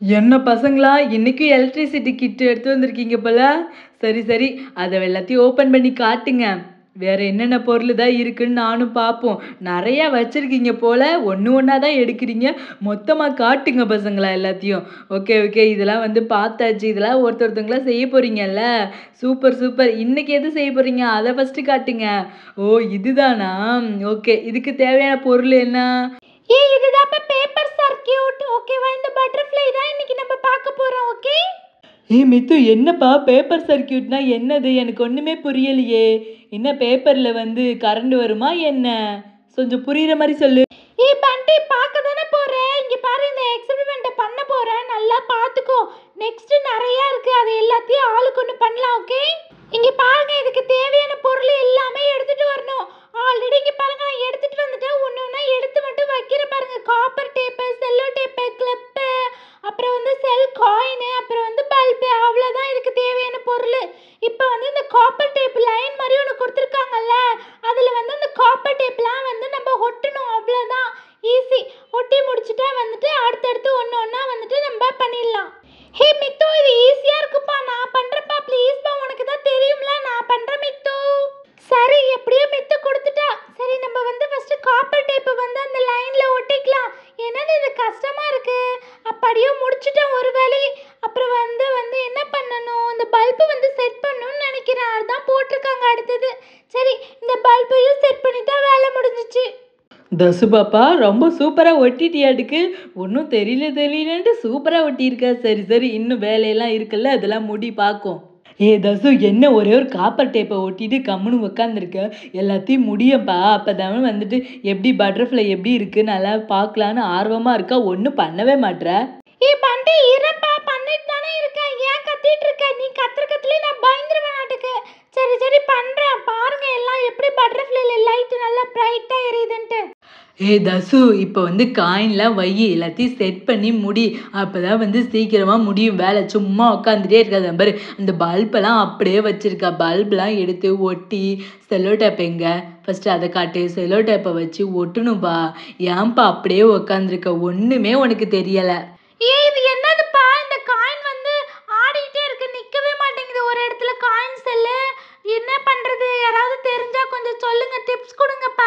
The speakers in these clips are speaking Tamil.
என்ன பசங்களா இன்னைக்கும் எலக்ட்ரிசிட்டி கிட் எடுத்து வந்திருக்கீங்க போல சரி சரி அதை எல்லாத்தையும் ஓப்பன் பண்ணி காட்டுங்க வேற என்னென்ன பொருள் தான் இருக்குன்னு நானும் பார்ப்போம் நிறையா வச்சிருக்கீங்க போல ஒன்று ஒன்றா தான் எடுக்கிறீங்க மொத்தமாக காட்டுங்க பசங்களா எல்லாத்தையும் ஓகே ஓகே இதெல்லாம் வந்து பார்த்தாச்சு இதெல்லாம் ஒருத்தர் ஒருத்தங்களா செய்ய போறீங்கல்ல சூப்பர் சூப்பர் இன்னைக்கு எது செய்ய போறீங்க அதை ஃபஸ்ட்டு காட்டுங்க ஓ இதுதானா ஓகே இதுக்கு தேவையான பொருள் என்ன ஏய் இதுதான்ப்பா பேப்பர் சர்க்கியூட் ஓகேவா இந்த பட்டர்ஃப்ளை தான் இன்னைக்கு நம்ம பார்க்க போறோம் ஓகே ஏய் மித்து என்னப்பா பேப்பர் சர்க்கியூட்னா என்னது எனக்கு ஒன்றுமே புரியலையே என்ன பேப்பரில் வந்து கரண்ட் வருமா என்ன கொஞ்சம் புரியுற மாதிரி சொல்லு ஏய் பண்டி பார்க்க தானே போறேன் இங்க பாரு இந்த எக்ஸ்பெரிமெண்ட்டை பண்ண போறேன் நல்லா பார்த்துக்கோ நெக்ஸ்ட் நிறைய இருக்கு அது எல்லாத்தையும் ஆளுக்கு ஒன்று பண்ணலாம் ஓகே இங்க பாருங்க இதுக்கு தேவையான பொருள் எல்லாமே எடுத்துட்டு வரணும் ஆல்ரெடி இங்க பாருங்க நான் எடுத்துட்டு வந்துட்டேன் ஒன்று ஒன்றா எடுத்து மட்டும் வைக்கிற பாருங்க copper tape cello tape clip அப்புறம் வந்து செல் காயின் அப்புறம் வந்து பல்பு அவ்வளோதான் இதுக்கு தேவையான பொருள் இப்போ வந்து இந்த காப்பர் டேப் லைன் மாதிரி ஒன்று கொடுத்துருக்காங்கல்ல அதில் வந்து அந்த காப்பர் டேப்லாம் வந்து நம்ம ஒட்டணும் அவ்வளோதான் ஈஸி ஒட்டி முடிச்சுட்டா வந்துட்டு அடுத்தடுத்து ஒன்று ஒன்றா வந்துட்டு நம்ம பண்ணிடலாம் ஹே மித்து இது ஈஸியாக இருக்குப்பா நான் பண்ணுறப்பா ப்ளீஸ்ப்பா உனக்கு தான் தெரியும்ல நான் பண்ணுறேன் மித்து சரி எப்படியோ மித்து கொடுத்துட்டா சரி நம்ம வந்து ஃபர்ஸ்ட் காப்பர் டேப்பை வந்து அந்த லைன்ல ஒட்டிக்கலாம் என்னது இது கஷ்டமா இருக்கு அப்படியோ முடிச்சிட்டேன் ஒரு வேலை அப்புறம் வந்து வந்து என்ன பண்ணணும் இந்த பல்பு வந்து செட் பண்ணணும்னு நினைக்கிறேன் அதுதான் போட்டிருக்காங்க அடுத்தது சரி இந்த பல்பையும் செட் பண்ணிட்டா வேலை முடிஞ்சிச்சு தசு பாப்பா ரொம்ப சூப்பராக ஒட்டிட்டியாட்டுக்கு ஒன்றும் தெரியல தெரியலன்ட்டு சூப்பராக ஒட்டியிருக்க சரி சரி இன்னும் வேலையெல்லாம் இருக்குல்ல அதெல்லாம் முடி பார்க்கும் ஏ தசு என்ன ஒரே ஒரு காப்பர் டேப்பை ஒட்டிட்டு கம்முன்னு உட்காந்துருக்க எல்லாத்தையும் முடியப்பா அப்போ தான் வந்துட்டு எப்படி பட்டர்ஃப்ளை எப்படி இருக்குது நல்லா பார்க்கலான்னு ஆர்வமாக இருக்கா ஒன்றும் பண்ணவே மாட்ற ஏ பண்டி இருப்பா பண்ணிட்டு தானே இருக்கேன் ஏன் கத்திட்டு இருக்க நீ கத்துற கத்துலயே நான் பயந்துருவேன் நாட்டுக்கு சரி சரி பண்றேன் பாருங்க எல்லாம் எப்படி பட்டர்ஃப்ளைல லைட் நல்லா பிரைட்டா எரியுதுன்ட்டு ஏ தசு இப்போ வந்து காயின்லாம் வை எல்லாத்தையும் செட் பண்ணி முடி அப்போ தான் வந்து சீக்கிரமாக முடியும் வேலை சும்மா உட்காந்துட்டே இருக்காது பாரு அந்த பல்பெல்லாம் அப்படியே வச்சுருக்கா பல்பெலாம் எடுத்து ஒட்டி செல்லோ டேப் எங்க ஃபஸ்ட்டு அதை காட்டு செல்லோ டேப்பை வச்சு ஒட்டணும்பா ஏன்பா அப்படியே உட்காந்துருக்க ஒன்றுமே உனக்கு தெரியலை ஏ இது என்னதுப்பா இந்த காயின் வந்து ஆடிட்டே இருக்கு நிக்கவே மாட்டேங்குது ஒரு இடத்துல காயின் செல்லு என்ன பண்றது யாராவது தெரிஞ்சா கொஞ்சம் சொல்லுங்க டிப்ஸ் கொடுங்கப்பா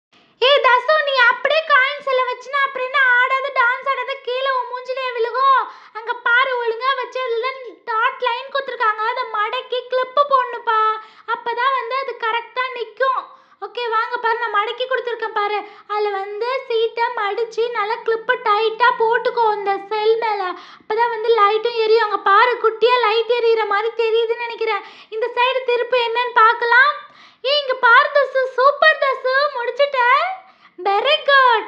ஏய் தசு நீ அப்படியே காயின் செல்ல வச்சுனா அப்புறம் என்ன ஆடாத டான்ஸ் ஆடாத கீழே உன் மூஞ்சிலே விழுகும் அங்க பாரு ஒழுங்கா வச்சு அதுல டாட் லைன் கொடுத்துருக்காங்க அதை மடக்கி கிளிப்பு போடணுப்பா அப்பதான் வந்து அது கரெக்டா நிக்கும் ஓகே வாங்க பாரு நான் மடக்கி கொடுத்துருக்கேன் பாரு அதில் வந்து சீட்டை மடித்து நல்லா கிளிப்பை டைட்டாக போட்டுக்கோ இந்த செல் மேலே அப்போ தான் வந்து லைட்டும் எரியும் அங்கே பாரு குட்டியாக லைட் எரியிற மாதிரி தெரியுதுன்னு நினைக்கிறேன் இந்த சைடு திருப்பு என்னன்னு பார்க்கலாம் ஏ இங்கே பாரு தசு சூப்பர் தசு முடிச்சிட்டேன் வெரி குட்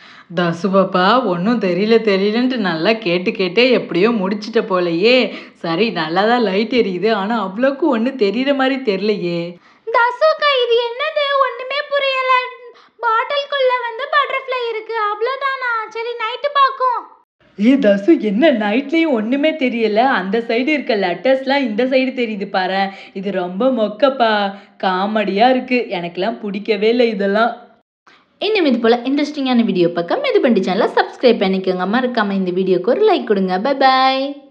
தசு பாப்பா ஒன்றும் தெரியல தெரியலன்ட்டு நல்லா கேட்டு கேட்டே எப்படியோ முடிச்சிட்ட போலையே சரி நல்லா தான் லைட் எரியுது ஆனால் அவ்வளோக்கு ஒன்றும் தெரியுற மாதிரி தெரிலையே தசுக்கா இது என்னது ஒன்றுமே புரியல பாட்டில்குள்ள வந்து பட்டர்ஃப்ளை இருக்கு அவ்வளோதானா சரி நைட்டு பார்க்கும் ஏ தசு என்ன நைட்லேயும் ஒன்றுமே தெரியல அந்த சைடு இருக்க லெட்டர்ஸ்லாம் இந்த சைடு தெரியுது பாரு இது ரொம்ப மொக்கப்பா காமெடியாக இருக்குது எனக்கெல்லாம் பிடிக்கவே இல்லை இதெல்லாம் இன்னும் இது போல் இன்ட்ரெஸ்டிங்கான வீடியோ பக்கம் இது பண்ணி சேனலை சப்ஸ்கிரைப் பண்ணிக்கோங்க மறக்காமல் இந்த வீடியோக்கு ஒரு லைக் கொடுங்க பை பாய்